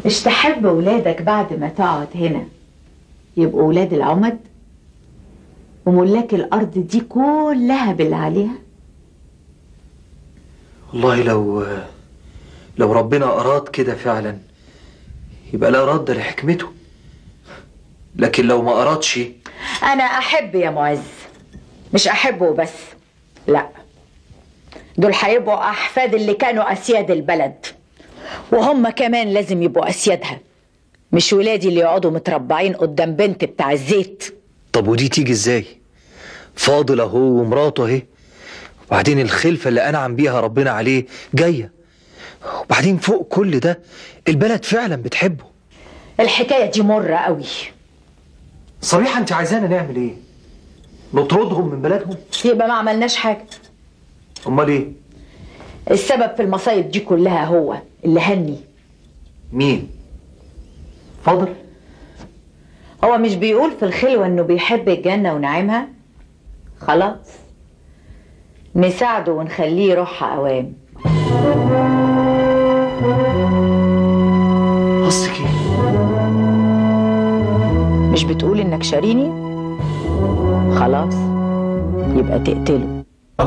مش تحب ولادك بعد ما تقعد هنا يبقوا ولاد العمد وملاك الأرض دي كلها باللي عليها والله لو لو ربنا أراد كده فعلا يبقى لا رد لحكمته لكن لو ما أرادش أنا أحب يا معز مش أحبه بس لا دول هيبقوا أحفاد اللي كانوا أسياد البلد وهم كمان لازم يبقوا أسيادها مش ولادي اللي يقعدوا متربعين قدام بنت بتاع الزيت طب ودي تيجي ازاي فاضل اهو ومراته اهي وبعدين الخلفة اللي أنعم بيها ربنا عليه جاية وبعدين فوق كل ده البلد فعلا بتحبه الحكاية دي مرة قوي صبيحة انت عايزانا نعمل ايه نطردهم من بلدهم يبقى ما عملناش حاجة امال ايه السبب في المصايب دي كلها هو اللي هني مين فاضل هو مش بيقول في الخلوة انه بيحب الجنة ونعيمها خلاص نساعده ونخليه يروحها اوام قصدك ايه مش بتقول انك شاريني خلاص يبقى تقتله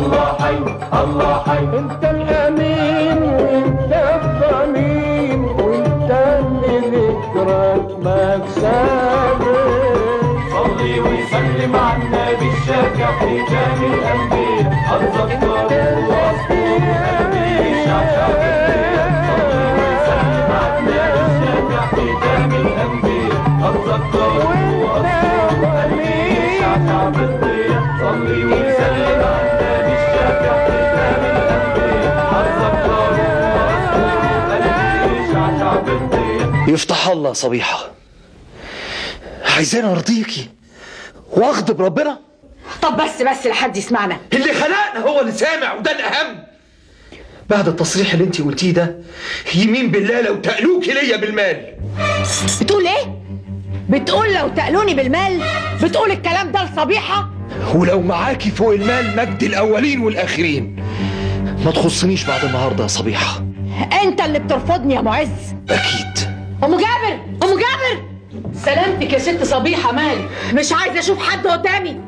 انت الامين وانت الضمين وانت اللي ذكرك مكسب صلي وسلم على النبي الشافع ختام الانبياء الزكار واصلي قلبي شعشع صلي وسلم على النبي الشافع ختام الانبياء الزكار واصلي قلبي شعشع بالضياء صلي وسلم على النبي الشافع ختام الانبياء الزكار واصلي قلبي شعشع بالضياء يفتح الله يا صبيحة عايزانا ارضيكي واغضب ربنا طب بس بس لحد يسمعنا اللي خلقنا هو اللي سامع وده الاهم بعد التصريح اللي انت قلتيه ده يمين بالله لو تقلوكي ليا بالمال بتقول ايه بتقول لو تقلوني بالمال بتقول الكلام ده لصبيحة ولو معاكي فوق المال مجد الاولين والاخرين ما تخصنيش بعد النهارده يا صبيحة انت اللي بترفضني يا معز اكيد ام جابر ام جابر سلامتك يا ست صبيحة مالي مش عايزة اشوف حد قدامي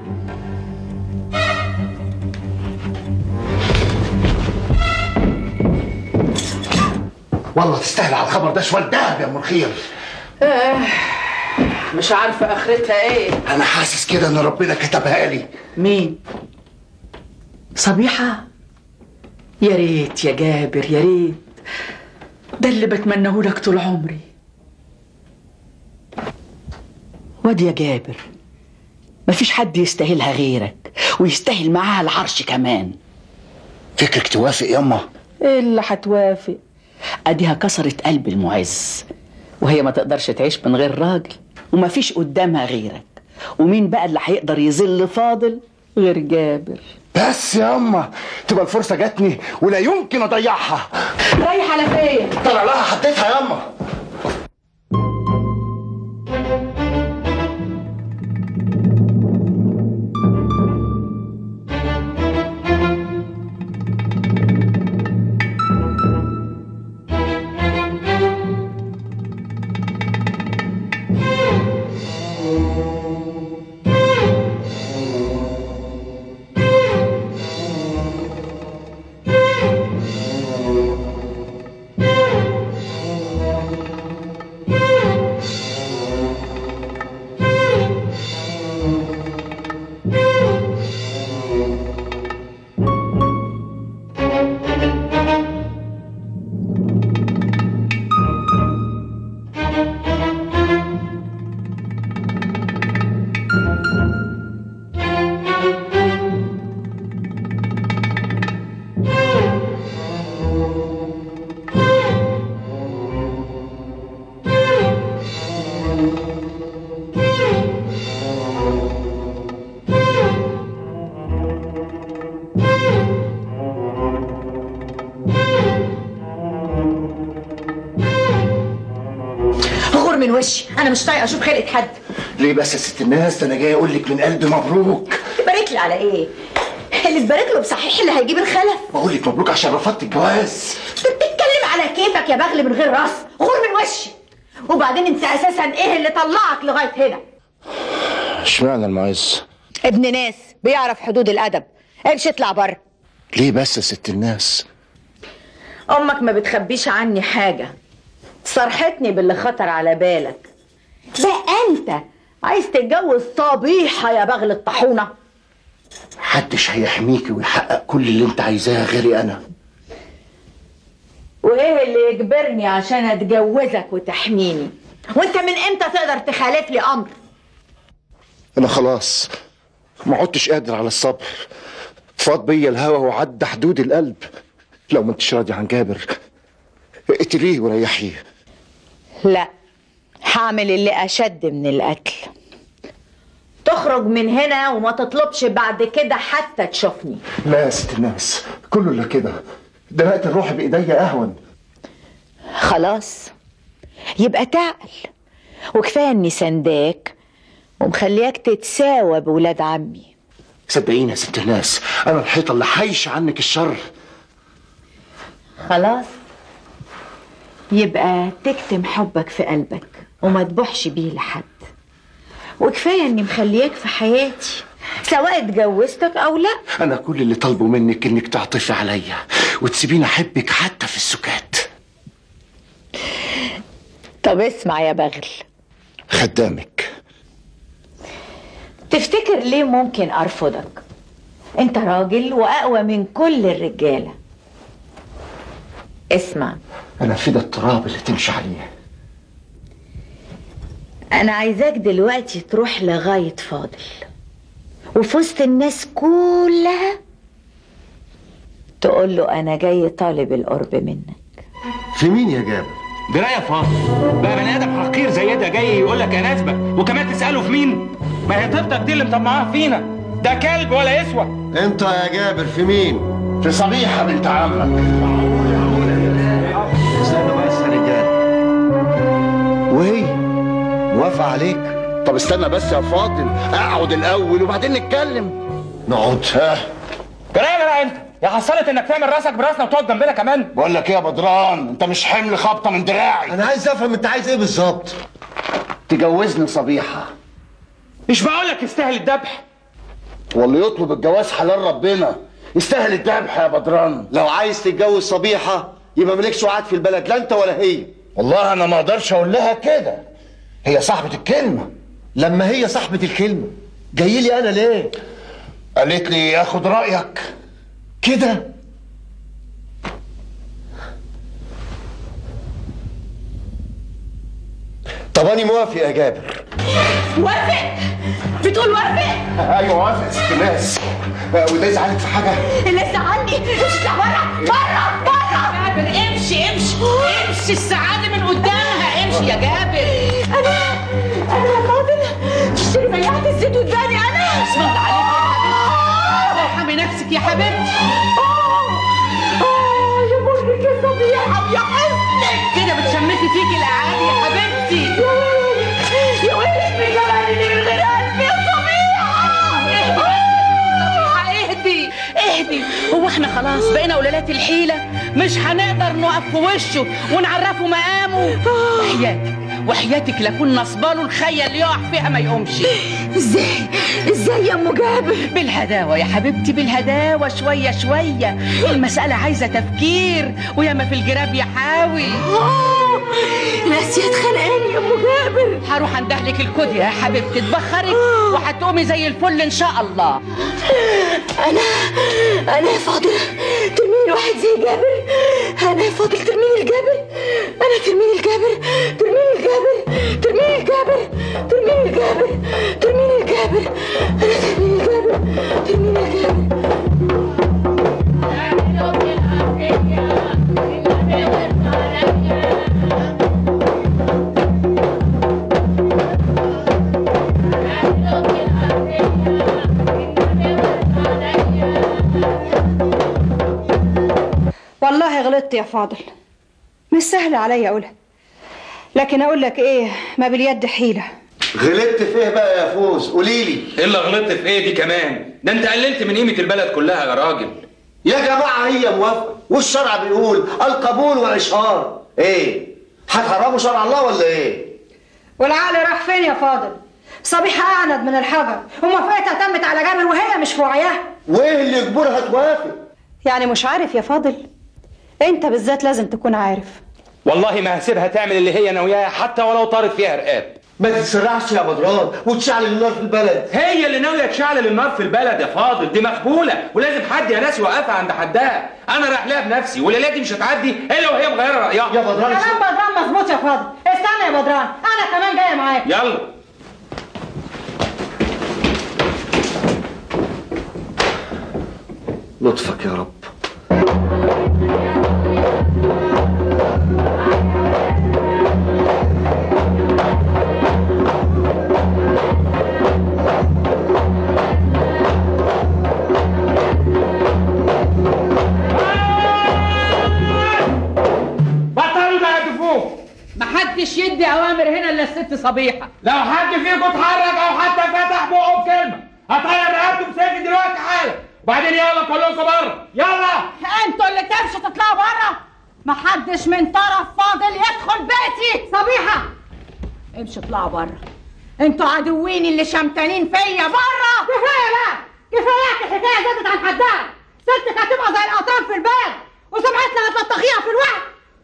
والله تستاهل على الخبر ده شويه دهب يا ام الخير مش عارفة آخرتها إيه انا حاسس كده ان ربنا كتبها لي مين؟ صبيحة؟ يا ريت يا جابر يا ريت ده اللي بتمناه لك طول عمري واد يا جابر مفيش حد يستاهلها غيرك ويستاهل معاها العرش كمان فكرك توافق ياما إيه اللي هتوافق اديها كسرت قلب المعز وهي ما تقدرش تعيش من غير راجل ومفيش قدامها غيرك ومين بقى اللي هيقدر يذل فاضل غير جابر بس ياما تبقى الفرصه جاتني ولا يمكن اضيعها رايح على فين طلع لها حطيتها ياما غور من وشي انا مش طايقه اشوف خلقه حد ليه بس يا ست الناس ده انا جاي اقول لك من قلبي مبروك تبارك لي على ايه اللي تبارك له بصحيح اللي هيجيب الخلف بقول لك مبروك عشان رفضت الجواز انت بتتكلم على كيفك يا بغل من غير راس غور من وشي وبعدين انت اساسا ايه اللي طلعك لغايه هنا اشمعنى المعز ابن ناس بيعرف حدود الادب امشي اطلع بره ليه بس يا ست الناس امك ما بتخبيش عني حاجه صرحتني باللي خطر على بالك بقى انت عايز تتجوز صبيحه يا بغل الطاحونه محدش هيحميكي ويحقق كل اللي انت عايزاه غيري انا وايه اللي يجبرني عشان اتجوزك وتحميني وانت من امتى تقدر تخالف لي امر انا خلاص ما عدتش قادر على الصبر فاض بيا الهوى وعدى حدود القلب لو ما انتش راضي عن جابر اقتليه وريحيه لا هعمل اللي اشد من القتل تخرج من هنا وما تطلبش بعد كده حتى تشوفني لا يا ست الناس كله الا كده دلوقتي الروح بايديا اهون خلاص يبقى تعقل وكفايه اني سنداك ومخلياك تتساوى بولاد عمي صدقيني يا ست الناس انا الحيطه اللي حايش عنك الشر خلاص يبقى تكتم حبك في قلبك وما تبوحش بيه لحد وكفايه اني مخلياك في حياتي سواء اتجوزتك او لا انا كل اللي طالبه منك انك تعطفي عليا وتسيبيني احبك حتى في السكات طب اسمع يا بغل خدامك تفتكر ليه ممكن ارفضك انت راجل واقوى من كل الرجاله اسمع انا فدا التراب اللي تمشي عليه انا عايزاك دلوقتي تروح لغايه فاضل وفي وسط الناس كلها تقول له انا جاي طالب القرب منك في مين يا جابر درايه فاضي بقى بني ادم حقير زي ده جاي يقول لك يا نسبه وكمان تساله في مين ما هي طيبتك دي اللي مطمعاها فينا ده كلب ولا يسوى انت يا جابر في مين في صبيحه بنت عمك استنوا بس يا رجاله وهي موافقة عليك طب استنى بس يا فاضل اقعد الاول وبعدين نتكلم نقعد ها جرايه جرايه انت يا حصلت انك تعمل راسك براسنا وتقعد جنبنا كمان بقول لك ايه يا بدران انت مش حمل خبطه من دراعي انا عايز افهم انت عايز ايه بالظبط تجوزني صبيحه مش بقول لك يستاهل الذبح واللي يطلب الجواز حلال ربنا يستاهل الذبح يا بدران لو عايز تتجوز صبيحة يبقى مالكش وعد في البلد لا انت ولا هي والله انا ما اقدرش اقول لها كده هي صاحبه الكلمه لما هي صاحبة الكلمة جاي لي انا ليه قالت لي اخد رايك كده طب انا موافق يا جابر وافق بتقول وافق ايوه وافق يا ست الناس وده يزعلك في حاجه اللي زعلني امشي بره بره بره جابر امشي امشي امشي السعادة من قدامها امشي يا جابر انا انا يا فاضل تشتري بياعة الزيت وتباني انا اسم الله عليك يا حبيبتي ارحمي نفسك يا حبيبتي آه، يا مرهق يا صبيحة يا حسنك كده بتشمتي فيكي الاعادي يا حبيبتي يا ويلك من جمالي من غير قلبي يا صبيحة اهدي اهدي هو احنا خلاص بقينا ولالات الحيلة مش هنقدر نقف في وشه ونعرفه مقامه وحياتك وحياتك لكون نصباله الخية اللي يقع فيها ما يقومش ازاي ازاي يا ام جابر بالهداوة يا حبيبتي بالهداوة شوية شوية المسألة عايزة تفكير وياما في الجراب يحاوي آه، ناسية خانقاني يا ام جابر هروح اندهلك الكود يا حبيبتي تبخرك وهتقومي زي الفل ان شاء الله انا انا يا فاضل ترميني واحد زي جابر انا يا فاضل ترميني الجابر انا ترميني الجابر ترميني الجابر ترميني الجابر ترميني الجابر ترميني الجابر انا ترميني الجابر ترميني الجابر والله غلطت يا فاضل مش سهل عليا اقولها لكن اقول لك ايه ما باليد حيله غلطت في ايه بقى يا فوز قولي لي ايه اللي غلطت في ايه دي كمان ده انت قللت من قيمه البلد كلها يا راجل يا جماعة هي موافقة والشرع بيقول القبول والإشهار ايه هتحرموا شرع الله ولا ايه؟ والعقل راح فين يا فاضل صبيحة أعند من الحجر وموافقتها تمت على جابر وهي مش في وعيها وايه اللي يجبرها توافق؟ يعني مش عارف يا فاضل انت بالذات لازم تكون عارف والله ما هسيبها تعمل اللي هي ناوياه حتى ولو طارت فيها رقاب ما تتسرعش يا بدران وتشعل النار في البلد هي اللي ناويه تشعل النار في البلد يا فاضل دي مقبوله ولازم حد يا ناس يوقفها عند حدها انا رايح لها بنفسي والليله دي مش هتعدي الا وهي مغيره رايها يا بدران كلام بدران مظبوط يا فاضل استنى يا بدران انا كمان جايه معاك يلا لطفك يا رب بطلوا تهدفوه محدش يدي اوامر هنا الا الست صبيحه لو حد فيكم اتحرك او حتى فتح بقه بكلمه هطير رقبته بسيفي دلوقتي حالا وبعدين يلا كلكم بره يلا انتوا اللي تمشوا تطلعوا بره محدش من طرف فاضل يدخل بيتي صبيحة امشوا اطلعوا بره انتوا عدوين اللي شمتانين فيا بره كفايه بقى كفايه الحكايه زادت عن حدها ستك هتبقى زي الاطار في الباب وسمعتنا هتلطخيها في الوقت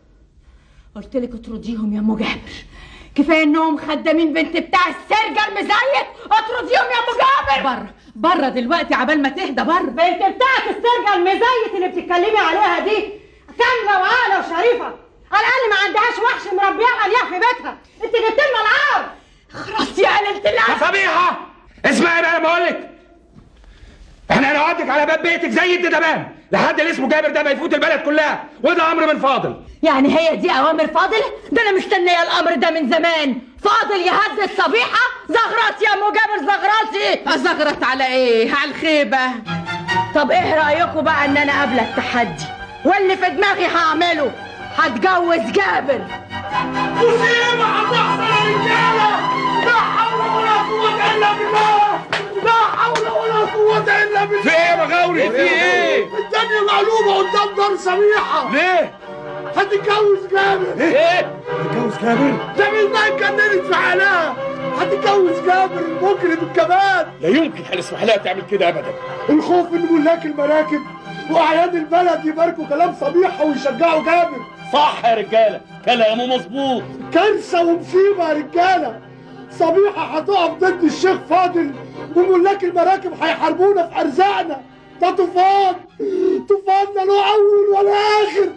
قلت لك اطرديهم يا ام جابر كفايه انهم خدامين بنت بتاع السرجه المزيت اطرديهم يا ام جابر بره بره دلوقتي عبال ما تهدى بره بنت بتاعت السرجه المزيت اللي بتتكلمي عليها دي كامله وعاقله وشريفه على الاقل ما عندهاش وحش مربياه مليان في بيتها انت جبت لنا العار خلاص يا قلة يا الله صبيحه اسمعي بقى انا بقول لك احنا هنقعدك على باب بيتك زي الدبان لحد اللي اسمه جابر ده ما يفوت البلد كلها وده امر من فاضل يعني هي دي اوامر فاضل ده انا مستنيه الامر ده من زمان فاضل يهدد صبيحه زغرات يا ام جابر زغراتي ازغرت على ايه على الخيبه طب ايه رايكم بقى ان انا قابله التحدي واللي في دماغي هعمله هتجوز جابر مصيبه هتحصل يا رجاله لا حول ولا قوه الا بالله لا حول ولا قوه الا بالله في ايه يا مغاوري في ايه الدنيا مقلوبة قدام دار سميحة ليه هتتجوز جابر ايه اتجوز جابر ده من ما اتجننت في حالها هتتجوز جابر المجرم كمان لا يمكن هنسمح لها تعمل كده ابدا الخوف من ملاك المراكب واعيان البلد يباركوا كلام صبيحة ويشجعوا جابر صح يا رجاله كلامه مظبوط كارثة ومصيبة يا رجالة صبيحة هتقف ضد الشيخ فاضل وملاك المراكب هيحاربونا في أرزاقنا ده طوفان طوفان لا له أول ولا آخر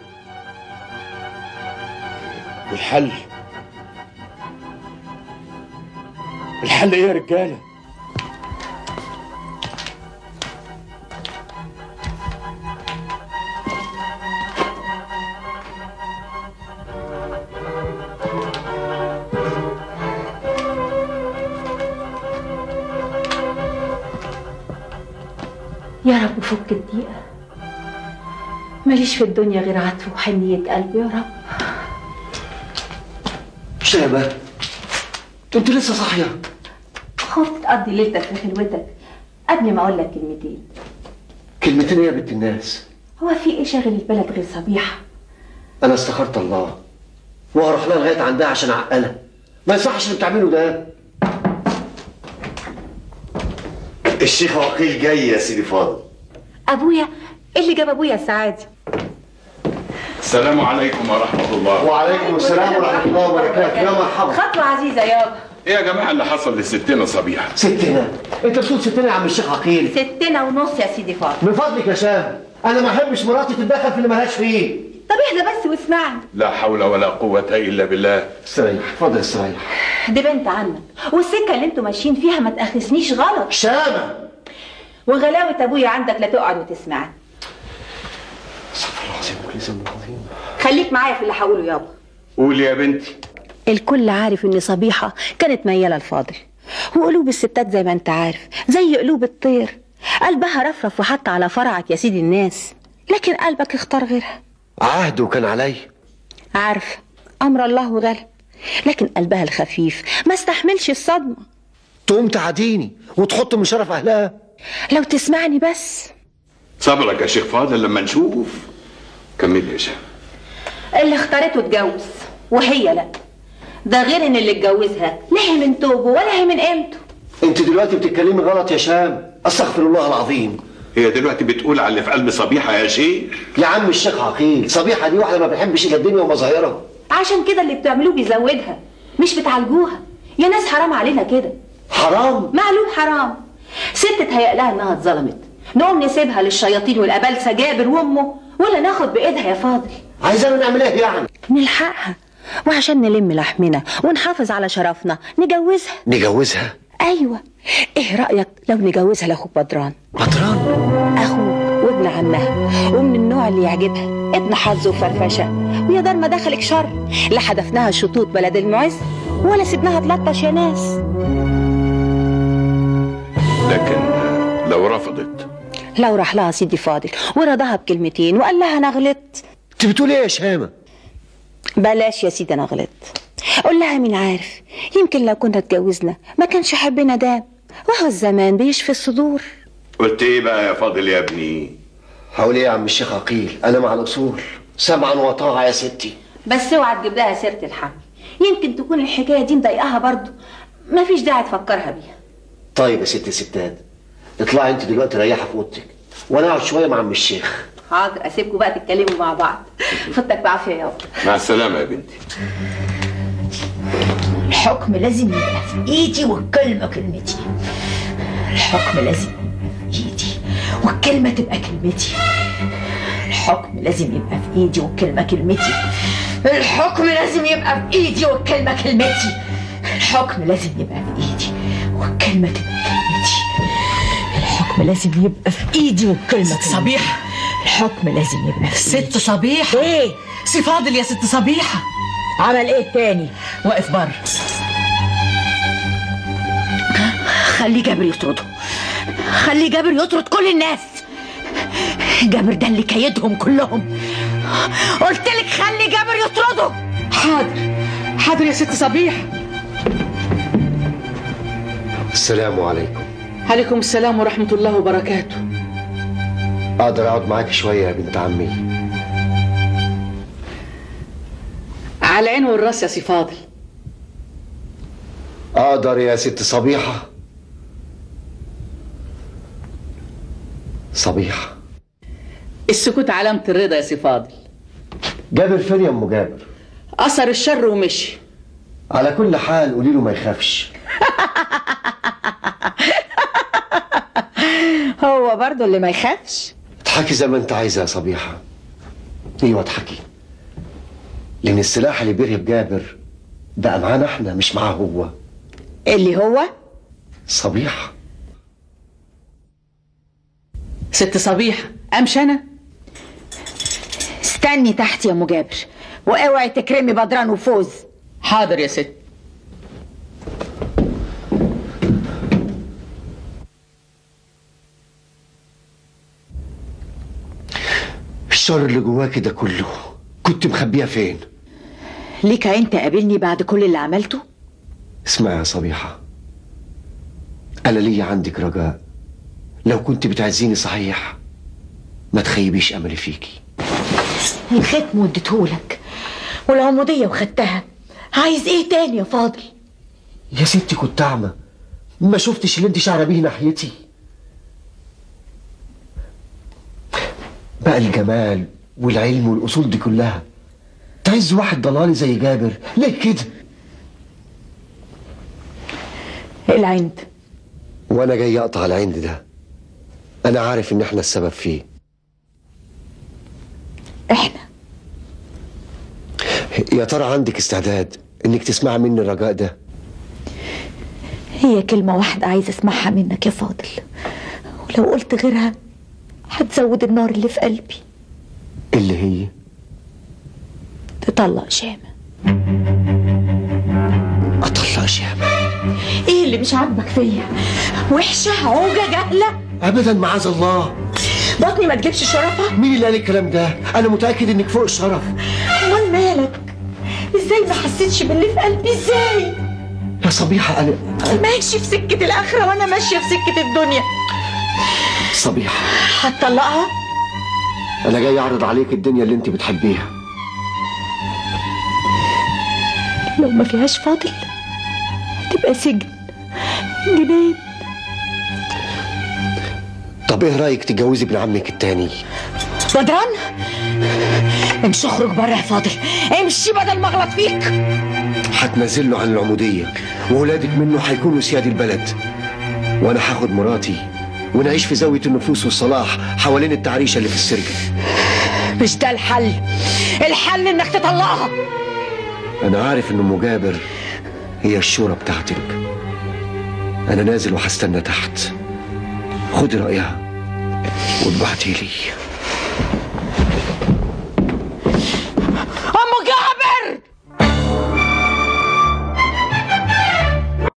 الحل الحل ايه يا رجاله يا رب فك الضيقة ماليش في الدنيا غير عطف وحنية قلب يا رب شابة انت لسه صاحية خفت تقضي ليلتك في خلوتك قبل ما اقول لك كلمتين كلمتين إيه يا بنت الناس هو في ايه شاغل البلد غير صبيحة انا استخرت الله وهروح لها لغايه عندها عشان اعقلها ما يصحش اللي بتعمله ده الشيخ عقيل جاي يا سيدي فاضل ابويا إيه اللي جاب ابويا السعادة السلام عليكم ورحمة الله وعليكم السلام ورحمه الله وبركاته يا مرحبا خطوة عزيزة يابا ايه يا جماعة اللي حصل لستنا صبيحة ستنا انت بتقول ستنا يا عم الشيخ عقيل ستنا ونص يا سيدي فاضل من فضلك يا شام انا ما احبش مراتي تتدخل في اللي مالهاش فيه طب اهدى بس واسمعني لا حول ولا قوة الا بالله استريح اتفضل استريح دي بنت عمك والسكة اللي انتوا ماشيين فيها ما تأخذنيش غلط شامة وغلاوة ابويا عندك لا تقعد وتسمعني استغفر الله العظيم العظيم العظيم خليك معايا في اللي هقوله يابا قول يا بنتي الكل عارف ان صبيحة كانت ميالة الفاضل وقلوب الستات زي ما انت عارف زي قلوب الطير قلبها رفرف وحتى على فرعك يا سيدي الناس لكن قلبك اختار غيرها عهده كان علي عارفة أمر الله غالب لكن قلبها الخفيف ما استحملش الصدمة تقوم تعاديني وتحط من شرف اهلها لو تسمعني بس صبرك يا شيخ فاضل لما نشوف كمل يا شام اللي اختارته اتجوز وهي لا ده غير ان اللي اتجوزها لا هي من توبه ولا هي من قيمته انت دلوقتي بتتكلمي غلط يا شام استغفر الله العظيم هي دلوقتي بتقول على اللي في قلب صبيحه يا شيخ يا عم الشيخ عقيل صبيحه دي واحده ما بتحبش الا الدنيا ومظاهرها عشان كده اللي بتعملوه بيزودها مش بتعالجوها يا ناس حرام علينا كده حرام معلوم حرام ست تهيأ لها انها اتظلمت نقوم نسيبها للشياطين والابلسه جابر وامه ولا ناخد بايدها يا فاضل عايزانا نعمل ايه يعني نلحقها وعشان نلم لحمنا ونحافظ على شرفنا نجوزها نجوزها ايوه ايه رايك لو نجوزها لاخوك بدران بدران اخوك وابن عمها ومن النوع اللي يعجبها ابن حظ وفرفشه ويا دار ما دخلك شر لا حدفناها شطوط بلد المعز ولا سيبناها تلطش يا ناس لكن لو رفضت لو راح لها سيدي فاضل ورضاها بكلمتين وقال لها انا غلطت انت بتقول ايه يا شامه بلاش يا سيدي انا غلطت قول لها مين عارف يمكن لو كنا اتجوزنا ما كانش حبنا دام وهو الزمان بيشفي الصدور قلت ايه بقى يا فاضل يا ابني حول ايه يا عم الشيخ عقيل انا مع الاصول سمعا وطاعه يا ستي بس اوعى تجيب لها سيره الحمل يمكن تكون الحكايه دي مضايقاها برضه ما فيش داعي تفكرها بيها طيب يا ست ستات اطلعي انت دلوقتي ريحي في اوضتك وانا اقعد شويه مع عم الشيخ حاضر اسيبكم بقى تتكلموا مع بعض فوتك بعافيه يابا مع السلامه يا بنتي الحكم لازم يبقى في ايدي والكلمة كلمتي الحكم لازم ايدي والكلمة تبقى كلمتي الحكم لازم يبقى في ايدي والكلمة كلمتي الحكم لازم يبقى في ايدي والكلمة كلمتي الحكم لازم يبقى في ايدي والكلمة تبقى كلمتي الحكم لازم يبقى في ايدي والكلمة ست صبيحة الحكم لازم يبقى في ست صبيحة ايه سي فاضل يا ست صبيحة عمل ايه تاني واقف بره خلي جابر يطرده خلي جابر يطرد كل الناس جابر ده اللي كيدهم كلهم قلت لك خلي جابر يطرده حاضر حاضر يا ست صبيحة السلام عليكم عليكم السلام ورحمة الله وبركاته اقدر اقعد معاك شويه يا بنت عمي على العين والراس يا سي فاضل اقدر يا ست صبيحه صبيحه السكوت علامة الرضا يا سي فاضل جابر فين يا ام جابر أثر الشر ومشي على كل حال قولي له ما يخافش هو برضه اللي ما يخافش اضحكي زي ما انت عايزه يا صبيحه ايوه اضحكي لان السلاح اللي بيرهب جابر بقى معانا احنا مش معاه هو اللي هو صبيحه ست صبيحة أمشي أنا استني تحت يا ام جابر واوعي تكرمي بدران وفوز حاضر يا ست الشر اللي جواكي ده كله كنت مخبيها فين ليك انت قابلني بعد كل اللي عملته اسمعي يا صبيحه انا ليا عندك رجاء لو كنت بتعزيني صحيح ما تخيبيش املي فيكي الختم وديتهولك والعمودية وخدتها عايز ايه تاني يا فاضل يا ستي كنت اعمى ما شفتش اللي انت شعره بيه ناحيتي بقى الجمال والعلم والاصول دي كلها تعز واحد ضلالي زي جابر ليه كده العند وانا جاي اقطع العند ده انا عارف ان احنا السبب فيه احنا يا ترى عندك استعداد انك تسمع مني الرجاء ده هي كلمة واحدة عايزة اسمعها منك يا فاضل ولو قلت غيرها هتزود النار اللي في قلبي اللي هي تطلق شامة اطلع شامة ايه اللي مش عاجبك فيا وحشة عوجة جهلة ابدا معاذ الله بطني ما تجيبش شرفة مين اللي قال الكلام ده انا متاكد انك فوق الشرف امال مالك ازاي ما حسيتش باللي في قلبي ازاي يا صبيحه انا ماشي في سكة الآخرة وأنا ماشية في سكة الدنيا صبيحه هتطلقها انا جاي اعرض عليك الدنيا اللي انت بتحبيها لو ما فيهاش فاضل هتبقى سجن جنان طب ايه رايك تتجوزي ابن عمك التاني بدران امشي اخرج بره يا فاضل امشي بدل ما اغلط فيك هتنزل له عن العموديه وولادك منه هيكونوا سياد البلد وانا هاخد مراتي ونعيش في زاويه النفوس والصلاح حوالين التعريشه اللي في السرجه مش ده الحل الحل انك تطلقها انا عارف ان ام جابر هي الشورى بتاعتك انا نازل وهستنى تحت خدي رايها وابعتي لي